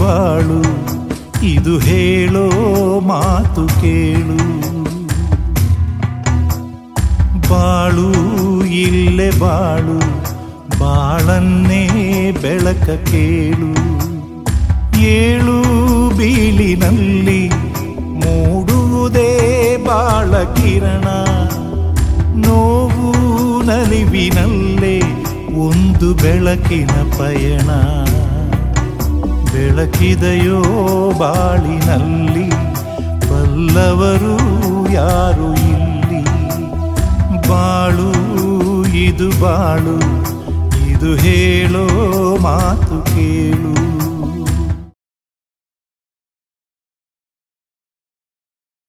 ಬಾಳು ಇದು ಹೇಳೋ ಮಾತು ಕೇಳು ಬಾಳು ಇಲ್ಲೇ ಬಾಳು ಬಾಳನ್ನೇ ಬೆಳಕ ಕೇಳು ಏಳು ಬೀಳಿನಲ್ಲಿ ಮೂಡುವುದೇ ಬಾಳ ಕಿರಣ ನೋವು ನಲಿವಿನಲ್ಲೇ ಒಂದು ಬೆಳಕಿನ ಪಯಣ ಬೆಳಕಿದೆಯೋ ಬಾಳಿನಲ್ಲಿ ಬಲ್ಲವರು ಯಾರು ಇಲ್ಲಿ ಬಾಳು ಇದು ಬಾಳು ಇದು ಹೇಳೋ ಮಾತು ಕೇಳು